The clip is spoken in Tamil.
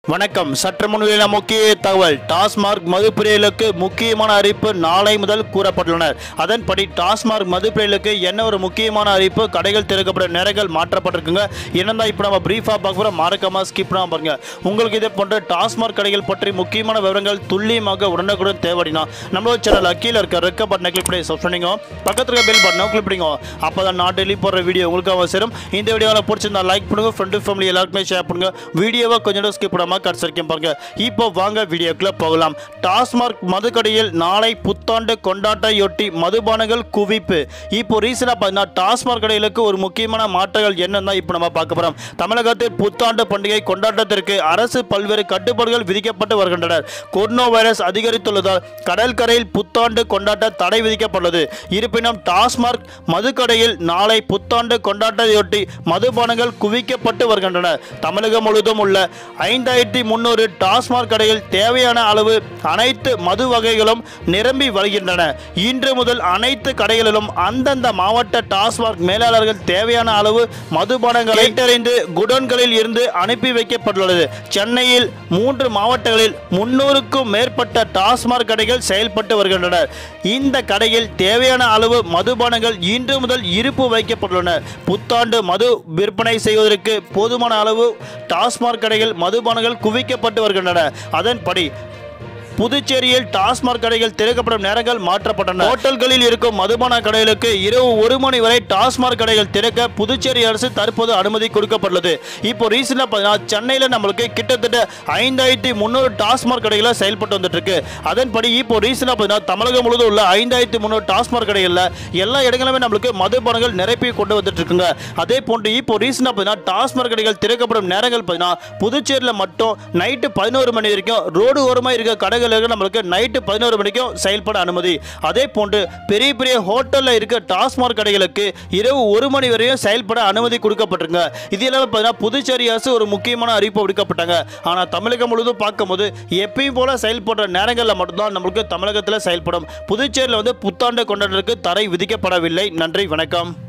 வணக்கம் சற்று முன்னிலையில முக்கிய தகவல் டாஸ்மார்க் மதுப்பிரியலுக்கு முக்கியமான அறிவிப்பு நாளை முதல் கூறப்பட்டுள்ளனர் அதன்படி டாஸ்மார்க் மதுப்பிரியலுக்கு என்ன ஒரு முக்கியமான அறிவிப்பு கடைகள் திறக்கப்படும் நேரங்கள் மாற்றப்பட்டிருக்குங்க என்னதான் இப்போ நம்ம பிரீஃபாக பார்க்க போகிறோம் மறக்காம ஸ்கிப் பண்ணாம பாருங்க உங்களுக்கு இதே போன்ற டாஸ்மார்க் கடைகள் பற்றி முக்கியமான விவரங்கள் துல்லியமாக உடனுக்குடன் தேவைடினா நம்மளோட சேனல் கீழே இருக்க ரெக்க பட்டனை கிளிக் பண்ணி சப்ஸ்கிரைப் பண்ணிக்கோ பக்கத்துல இருக்க பெல் பட்டனை கிளிக் பண்ணிக்கோ அப்போ தான் நான் டெய்லி போடுற வீடியோ உங்களுக்கு அவசியம் இந்த வீடியோவில் பிடிச்சிருந்தா லைக் பண்ணுங்க ஃப்ரெண்டு ஃபேமிலி எல்லாருக்குமே ஷேர் பண்ணுங்க வீடியோவை கொஞ்சம் நேரம் ஸ்கிப் பண்ணாமல் கடைசி வரைக்கும் பாருங்க இப்போ வாங்க வீடியோக்குள்ள போகலாம் டாஸ்மார்க் மதுக்கடையில் நாளை புத்தாண்டு கொண்டாட்டையொட்டி மதுபானங்கள் குவிப்பு இப்போ ரீசனாக பார்த்தீங்கன்னா டாஸ்மார்க் கடைகளுக்கு ஒரு முக்கியமான மாற்றங்கள் என்னன்னு தான் இப்போ நம்ம பார்க்க போகிறோம் தமிழகத்தில் புத்தாண்டு பண்டிகை கொண்டாட்டத்திற்கு அரசு பல்வேறு கட்டுப்பாடுகள் விதிக்கப்பட்டு வருகின்றனர் கொரோனா வைரஸ் அதிகரித்துள்ளதால் கடற்கரையில் புத்தாண்டு கொண்டாட்ட தடை விதிக்கப்பட்டுள்ளது இருப்பினும் டாஸ்மார்க் மதுக்கடையில் நாளை புத்தாண்டு கொண்டாட்டத்தையொட்டி மதுபானங்கள் குவிக்கப்பட்டு வருகின்றன தமிழகம் முழுவதும் உள்ள ஐந்தாயிரத்தி முந்நூறு டாஸ்மார்க் கடையில் தேவையான அளவு அனைத்து மது வகைகளும் நிரம்பி வருகின்றன இன்று முதல் அனைத்து கடைகளிலும் அந்தந்த மாவட்ட டாஸ்மார்க் மேலாளர்கள் தேவையான அளவு மதுபானங்களை கேட்டறிந்து குடோன்களில் இருந்து அனுப்பி வைக்கப்பட்டுள்ளது சென்னையில் மூன்று மாவட்டங்களில் முன்னூறுக்கும் மேற்பட்ட டாஸ்மார்க் கடைகள் செயல்பட்டு வருகின்றன இந்த கடையில் தேவையான அளவு மதுபானங்கள் இன்று முதல் இருப்பு வைக்கப்பட்டுள்ளன புத்தாண்டு மது விற்பனை செய்வதற்கு போதுமான அளவு டாஸ்மார்க் கடைகள் மதுபானங்கள் குவிக்கப்பட்டு வருகின்றன அதன்படி புதுச்சேரியில் டாஸ்மாக் கடைகள் திறக்கப்படும் நேரங்கள் மாற்றப்பட்டன ஹோட்டல்களில் இருக்கும் மதுபான கடைகளுக்கு இரவு ஒரு மணி வரை டாஸ்மாக் கடைகள் திறக்க புதுச்சேரி அரசு தற்போது அனுமதி கொடுக்கப்பட்டுள்ளது இப்போ ரீசெண்டாக பார்த்தீங்கன்னா சென்னையில் நம்மளுக்கு கிட்டத்தட்ட ஐந்தாயிரத்தி முந்நூறு டாஸ்மாக் கடைகளை செயல்பட்டு வந்துட்டு இருக்கு அதன்படி இப்போ ரீசெண்டாக பார்த்தீங்கன்னா தமிழகம் முழுவதும் உள்ள ஐந்தாயிரத்தி முந்நூறு டாஸ்மாக் கடைகளில் எல்லா இடங்களுமே நம்மளுக்கு மதுபானங்கள் நிரப்பி கொண்டு வந்துட்டு இருக்குங்க அதே போன்று இப்போ ரீசெண்டாக பார்த்தீங்கன்னா டாஸ்மாக் கடைகள் திறக்கப்படும் நேரங்கள் பார்த்தீங்கன்னா புதுச்சேரியில் மட்டும் நைட்டு பதினோரு மணி வரைக்கும் ரோடு ஓரமாக இருக்க கடைகளுக்கு நம்மளுக்கு நைட்டு பதினோரு மணிக்கும் செயல்பட அனுமதி அதே போன்று பெரிய பெரிய ஹோட்டலில் இருக்க டாஸ்மாக் கடைகளுக்கு இரவு ஒரு மணி வரையும் செயல்பட அனுமதி கொடுக்கப்பட்டிருங்க இது எல்லாமே பார்த்தீங்கன்னா புதுச்சேரி அரசு ஒரு முக்கியமான அறிவிப்பு விடுக்கப்பட்டாங்க ஆனால் தமிழகம் முழுவதும் பார்க்கும்போது எப்பயும் போல செயல்படுற நேரங்களில் மட்டும்தான் நம்மளுக்கு தமிழகத்தில் செயல்படும் புதுச்சேரியில் வந்து புத்தாண்டு கொண்டாடுறதுக்கு தடை விதிக்கப்படவில்லை நன்றி வணக்கம்